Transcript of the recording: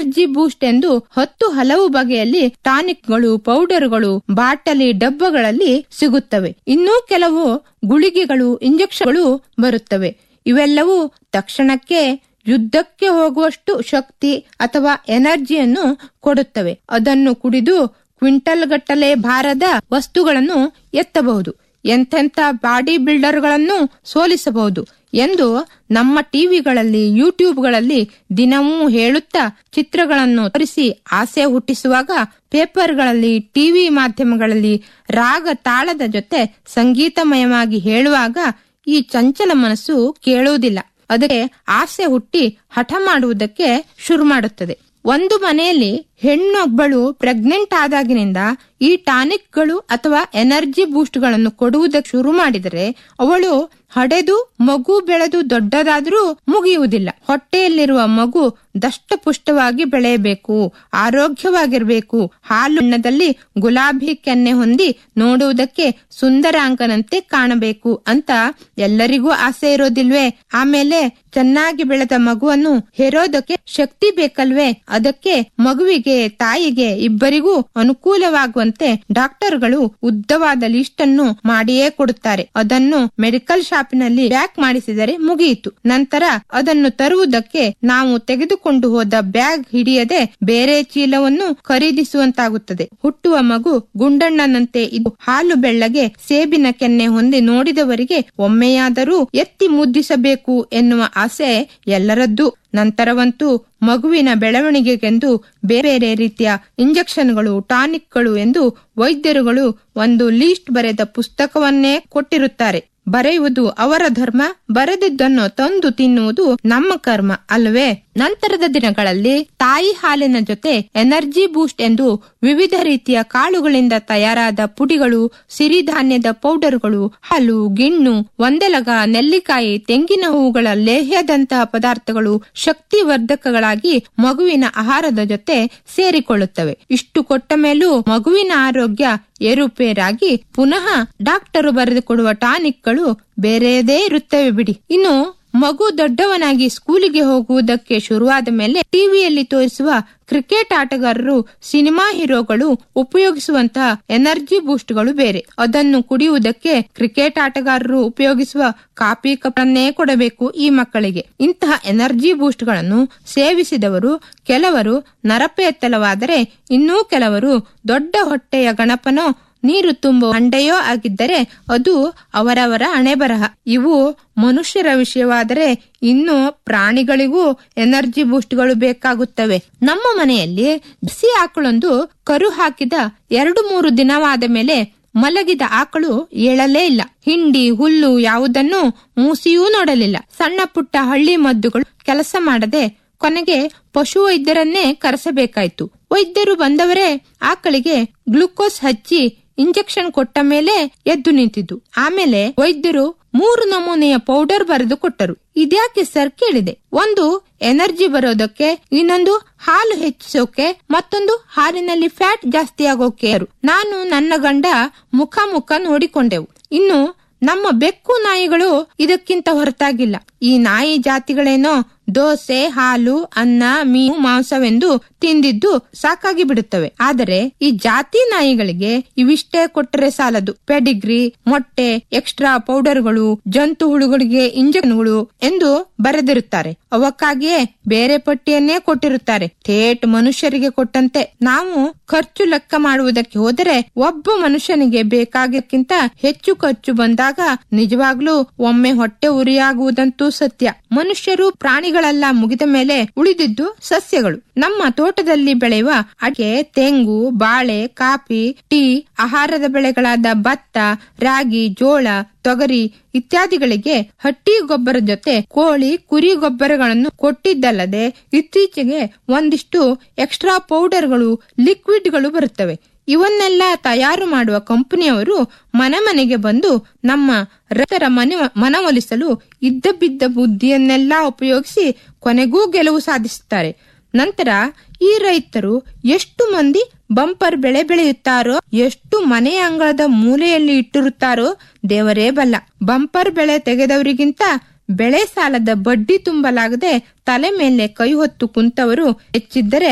energy boost ಎಂದು ಹತ್ತು ಹಲವು ಬಗೆಯಲ್ಲಿ ಟಾನಿಕ್ಗಳು ಪೌಡರ್ಗಳು ಬಾಟಲಿ ಡಬ್ಬಗಳಲ್ಲಿ ಸಿಗುತ್ತವೆ ಇನ್ನೂ ಕೆಲವು ಗುಳಿಗೆಗಳು ಇಂಜೆಕ್ಷನ್ಗಳು ಬರುತ್ತವೆ ಇವೆಲ್ಲವೂ ತಕ್ಷಣಕ್ಕೆ ಯುದ್ಧಕ್ಕೆ ಹೋಗುವಷ್ಟು ಶಕ್ತಿ ಅಥವಾ ಎನರ್ಜಿಯನ್ನು ಕೊಡುತ್ತವೆ ಅದನ್ನು ಕುಡಿದು ಕ್ವಿಂಟಲ್ ಗಟ್ಟಲೆ ಭಾರದ ವಸ್ತುಗಳನ್ನು ಎತ್ತಬಹುದು ಎಂತೆಂಥ ಬಾಡಿ ಬಿಲ್ಡರ್ಗಳನ್ನು ಸೋಲಿಸಬಹುದು ಎಂದು ನಮ್ಮ ಟಿವಿಗಳಲ್ಲಿ ಯೂಟ್ಯೂಬ್ಗಳಲ್ಲಿ ದಿನವೂ ಹೇಳುತ್ತಾ ಚಿತ್ರಗಳನ್ನು ತೋರಿಸಿ ಆಸೆ ಹುಟ್ಟಿಸುವಾಗ ಪೇಪರ್ಗಳಲ್ಲಿ ಟಿವಿ ಮಾಧ್ಯಮಗಳಲ್ಲಿ ರಾಗ ತಾಳದ ಜೊತೆ ಸಂಗೀತಮಯವಾಗಿ ಹೇಳುವಾಗ ಈ ಚಂಚಲ ಮನಸ್ಸು ಕೇಳುವುದಿಲ್ಲ ಅದಕ್ಕೆ ಆಸೆ ಹುಟ್ಟಿ ಹಠ ಮಾಡುವುದಕ್ಕೆ ಶುರು ಮಾಡುತ್ತದೆ ಒಂದು ಮನೆಯಲ್ಲಿ ಹೆಣ್ಣೊಬ್ಬಳು ಪ್ರೆಗ್ನೆಂಟ್ ಆದಾಗಿನಿಂದ ಈ ಟಾನಿಕ್ಗಳು ಅಥವಾ ಎನರ್ಜಿ ಬೂಸ್ಟ್ಗಳನ್ನು ಕೊಡುವುದಕ್ಕೆ ಶುರು ಮಾಡಿದರೆ ಅವಳು ಹಡೆದು ಮಗು ಬೆಳೆದು ದೊಡ್ಡದಾದರೂ ಮುಗಿಯುವುದಿಲ್ಲ ಹೊಟ್ಟೆಯಲ್ಲಿರುವ ಮಗು ದಷ್ಟಪುಷ್ಟವಾಗಿ ಬೆಳೆಯಬೇಕು ಆರೋಗ್ಯವಾಗಿರಬೇಕು ಹಾಲು ಬಣ್ಣದಲ್ಲಿ ಗುಲಾಬಿ ಕೆನ್ನೆ ಹೊಂದಿ ನೋಡುವುದಕ್ಕೆ ಸುಂದರಾಂಗನಂತೆ ಕಾಣಬೇಕು ಅಂತ ಎಲ್ಲರಿಗೂ ಆಸೆ ಇರೋದಿಲ್ವೇ ಆಮೇಲೆ ಚೆನ್ನಾಗಿ ಬೆಳೆದ ಮಗುವನ್ನು ಹೆರೋದಕ್ಕೆ ಶಕ್ತಿ ಬೇಕಲ್ವೇ ಅದಕ್ಕೆ ಮಗುವಿಗೆ ತಾಯಿಗೆ ಇಬ್ಬರಿಗೂ ಅನುಕೂಲವಾಗುವಂತೆ ಡಾಕ್ಟರ್ಗಳು ಉದ್ದವಾದ ಲಿಸ್ಟ್ ಅನ್ನು ಮಾಡಿಯೇ ಕೊಡುತ್ತಾರೆ ಅದನ್ನು ಮೆಡಿಕಲ್ ಶಾಪಿನಲ್ಲಿ ಪ್ಯಾಕ್ ಮಾಡಿಸಿದರೆ ಮುಗಿಯಿತು ನಂತರ ಅದನ್ನು ತರುವುದಕ್ಕೆ ನಾವು ತೆಗೆದುಕೊಂಡು ಹೋದ ಬ್ಯಾಗ್ ಹಿಡಿಯದೆ ಬೇರೆ ಚೀಲವನ್ನು ಖರೀದಿಸುವಂತಾಗುತ್ತದೆ ಹುಟ್ಟುವ ಮಗು ಗುಂಡಣ್ಣನಂತೆ ಇದು ಹಾಲು ಬೆಳ್ಳಗೆ ಸೇಬಿನ ಕೆನ್ನೆ ಹೊಂದಿ ನೋಡಿದವರಿಗೆ ಒಮ್ಮೆಯಾದರೂ ಎತ್ತಿ ಮುದ್ದಿಸಬೇಕು ಎನ್ನುವ ಆಸೆ ಎಲ್ಲರದ್ದು ನಂತರವಂತೂ ಮಗುವಿನ ಬೆಳವಣಿಗೆಗೆಂದು ಬೇರೆ ಬೇರೆ ರೀತಿಯ ಇಂಜೆಕ್ಷನ್ಗಳು ಟಾನಿಕ್ಗಳು ಎಂದು ವೈದ್ಯರುಗಳು ಒಂದು ಲೀಸ್ಟ್ ಬರೆದ ಪುಸ್ತಕವನ್ನೇ ಕೊಟ್ಟಿರುತ್ತಾರೆ ಬರೆಯುವುದು ಅವರ ಧರ್ಮ ಬರೆದಿದ್ದನ್ನು ತಂದು ತಿನ್ನುವುದು ನಮ್ಮ ಕರ್ಮ ಅಲ್ವೇ ನಂತರದ ದಿನಗಳಲ್ಲಿ ತಾಯಿ ಹಾಲಿನ ಜೊತೆ ಎನರ್ಜಿ ಬೂಸ್ಟ್ ಎಂದು ವಿವಿಧ ರೀತಿಯ ಕಾಳುಗಳಿಂದ ತಯಾರಾದ ಪುಡಿಗಳು ಸಿರಿಧಾನ್ಯದ ಪೌಡರ್ಗಳು ಹಾಲು ಗಿಣ್ಣು ಒಂದೆಲಗ ನೆಲ್ಲಿಕಾಯಿ ತೆಂಗಿನ ಹೂಗಳ ಲೇಹ್ಯದಂತಹ ಪದಾರ್ಥಗಳು ಶಕ್ತಿವರ್ಧಕಗಳಾಗಿ ಮಗುವಿನ ಆಹಾರದ ಜೊತೆ ಸೇರಿಕೊಳ್ಳುತ್ತವೆ ಇಷ್ಟು ಕೊಟ್ಟ ಮೇಲೂ ಮಗುವಿನ ಆರೋಗ್ಯ ಏರುಪೇರಾಗಿ ಪುನಃ ಡಾಕ್ಟರು ಬರೆದುಕೊಡುವ ಟಾನಿಕ್ಗಳು ಬೇರೆಯದೇ ಇರುತ್ತವೆ ಬಿಡಿ ಇನ್ನು ಮಗು ದೊಡ್ಡವನಾಗಿ ಸ್ಕೂಲಿಗೆ ಹೋಗುವುದಕ್ಕೆ ಶುರುವಾದ ಮೇಲೆ ಟಿವಿಯಲ್ಲಿ ತೋರಿಸುವ ಕ್ರಿಕೆಟ್ ಆಟಗಾರರು ಸಿನಿಮಾ ಹೀರೋಗಳು ಉಪಯೋಗಿಸುವಂತಹ ಎನರ್ಜಿ ಬೂಸ್ಟ್ಗಳು ಬೇರೆ ಅದನ್ನು ಕುಡಿಯುವುದಕ್ಕೆ ಕ್ರಿಕೆಟ್ ಆಟಗಾರರು ಉಪಯೋಗಿಸುವ ಕಾಫಿ ಕಪ್ಪನ್ನೇ ಕೊಡಬೇಕು ಈ ಮಕ್ಕಳಿಗೆ ಇಂತಹ ಎನರ್ಜಿ ಬೂಸ್ಟ್ಗಳನ್ನು ಸೇವಿಸಿದವರು ಕೆಲವರು ನರಪೆ ಎತ್ತಲವಾದರೆ ಇನ್ನೂ ಕೆಲವರು ದೊಡ್ಡ ಹೊಟ್ಟೆಯ ಗಣಪನೋ ನೀರು ತುಂಬುವ ಹಂಡೆಯೋ ಆಗಿದ್ದರೆ ಅದು ಅವರವರ ಹಣೆಬರಹ ಇವು ಮನುಷ್ಯರ ವಿಷಯವಾದರೆ ಇನ್ನು ಪ್ರಾಣಿಗಳಿಗೂ ಎನರ್ಜಿ ಬೂಸ್ಟ್ಗಳು ಬೇಕಾಗುತ್ತವೆ ನಮ್ಮ ಮನೆಯಲ್ಲಿ ಬಿಸಿ ಆಕಳೊಂದು ಕರು ಹಾಕಿದ ಎರಡು ಮೂರು ದಿನವಾದ ಮೇಲೆ ಮಲಗಿದ ಆಕಳು ಏಳಲೇ ಇಲ್ಲ ಹಿಂಡಿ ಹುಲ್ಲು ಯಾವುದನ್ನು ಮೂಸಿಯೂ ನೋಡಲಿಲ್ಲ ಸಣ್ಣ ಪುಟ್ಟ ಹಳ್ಳಿ ಮದ್ದುಗಳು ಕೆಲಸ ಮಾಡದೆ ಕೊನೆಗೆ ಪಶು ವೈದ್ಯರನ್ನೇ ಕರೆಸಬೇಕಾಯ್ತು ವೈದ್ಯರು ಬಂದವರೇ ಆಕಳಿಗೆ ಗ್ಲುಕೋಸ್ ಹಚ್ಚಿ ಇಂಜೆಕ್ಷನ್ ಕೊಟ್ಟ ಮೇಲೆ ಎದ್ದು ನಿಂತಿದ್ದು ಆಮೇಲೆ ವೈದ್ಯರು ಮೂರು ನಮೂನೆಯ ಪೌಡರ್ ಬರೆದು ಕೊಟ್ಟರು ಇದ್ಯಾಕೆ ಸರ್ ಕೇಳಿದೆ ಒಂದು ಎನರ್ಜಿ ಬರೋದಕ್ಕೆ ಇನ್ನೊಂದು ಹಾಲು ಹೆಚ್ಚಿಸೋಕೆ ಮತ್ತೊಂದು ಹಾಲಿನಲ್ಲಿ ಫ್ಯಾಟ್ ಜಾಸ್ತಿ ಆಗೋಕೆ ನಾನು ನನ್ನ ಗಂಡ ಮುಖ ಮುಖ ನೋಡಿಕೊಂಡೆವು ಇನ್ನು ನಮ್ಮ ಬೆಕ್ಕು ನಾಯಿಗಳು ಇದಕ್ಕಿಂತ ಹೊರತಾಗಿಲ್ಲ ಈ ನಾಯಿ ಜಾತಿಗಳೇನೋ ದೋಸೆ ಹಾಲು ಅನ್ನ ಮೀನು ಮಾಂಸವೆಂದು ತಿಂದಿದ್ದು ಸಾಕಾಗಿ ಬಿಡುತ್ತವೆ ಆದರೆ ಈ ಜಾತಿ ನಾಯಿಗಳಿಗೆ ಇವಿಷ್ಟೇ ಕೊಟ್ಟರೆ ಸಾಲದು ಪೆಡಿಗ್ರಿ ಮೊಟ್ಟೆ ಎಕ್ಸ್ಟ್ರಾ ಪೌಡರ್ಗಳು ಜಂತು ಹುಳುಗಳಿಗೆ ಇಂಜೆಕ್ಷನ್ಗಳು ಎಂದು ಬರೆದಿರುತ್ತಾರೆ ಅವಕ್ಕಾಗಿಯೇ ಬೇರೆ ಪಟ್ಟಿಯನ್ನೇ ಕೊಟ್ಟಿರುತ್ತಾರೆ ಥೇಟ್ ಮನುಷ್ಯರಿಗೆ ಕೊಟ್ಟಂತೆ ನಾವು ಖರ್ಚು ಲೆಕ್ಕ ಮಾಡುವುದಕ್ಕೆ ಹೋದರೆ ಒಬ್ಬ ಮನುಷ್ಯನಿಗೆ ಬೇಕಾಗಕ್ಕಿಂತ ಹೆಚ್ಚು ಖರ್ಚು ಬಂದಾಗ ನಿಜವಾಗ್ಲೂ ಒಮ್ಮೆ ಹೊಟ್ಟೆ ಉರಿಯಾಗುವುದಂತೂ ಸತ್ಯ ಮನುಷ್ಯರು ಪ್ರಾಣಿಗಳೆಲ್ಲ ಮುಗಿದ ಮೇಲೆ ಉಳಿದಿದ್ದು ಸಸ್ಯಗಳು ನಮ್ಮ ತೋಟದಲ್ಲಿ ಬೆಳೆಯುವ ಅಡಿಕೆ ತೆಂಗು ಬಾಳೆ ಕಾಫಿ ಟೀ ಆಹಾರದ ಬೆಳೆಗಳಾದ ಭತ್ತ ರಾಗಿ ಜೋಳ ತೊಗರಿ ಇತ್ಯಾದಿಗಳಿಗೆ ಹಟ್ಟಿ ಗೊಬ್ಬರ ಜೊತೆ ಕೋಳಿ ಕುರಿ ಗೊಬ್ಬರಗಳನ್ನು ಕೊಟ್ಟಿದ್ದಲ್ಲದೆ ಇತ್ತೀಚೆಗೆ ಒಂದಿಷ್ಟು ಎಕ್ಸ್ಟ್ರಾ ಪೌಡರ್ಗಳು ಲಿಕ್ವಿಡ್ಗಳು ಬರುತ್ತವೆ ಇವನ್ನೆಲ್ಲ ತಯಾರು ಮಾಡುವ ಕಂಪನಿಯವರು ಮನೆ ಮನೆಗೆ ಬಂದು ನಮ್ಮ ರೈತರ ಮನೆ ಮನವೊಲಿಸಲು ಇದ್ದ ಬಿದ್ದ ಬುದ್ಧಿಯನ್ನೆಲ್ಲ ಉಪಯೋಗಿಸಿ ಕೊನೆಗೂ ಗೆಲುವು ಸಾಧಿಸುತ್ತಾರೆ ನಂತರ ಈ ರೈತರು ಎಷ್ಟು ಮಂದಿ ಬಂಪರ್ ಬೆಳೆ ಬೆಳೆಯುತ್ತಾರೋ ಎಷ್ಟು ಮನೆಯ ಅಂಗಳದ ಮೂಲೆಯಲ್ಲಿ ಇಟ್ಟಿರುತ್ತಾರೋ ದೇವರೇ ಬಲ್ಲ ಬಂಪರ್ ಬೆಳೆ ತೆಗೆದವರಿಗಿಂತ ಬೆಳೆ ಸಾಲದ ಬಡ್ಡಿ ತುಂಬಲಾಗದೆ ತಲೆ ಮೇಲೆ ಕೈ ಹೊತ್ತು ಕುಂತವರು ಹೆಚ್ಚಿದ್ದರೆ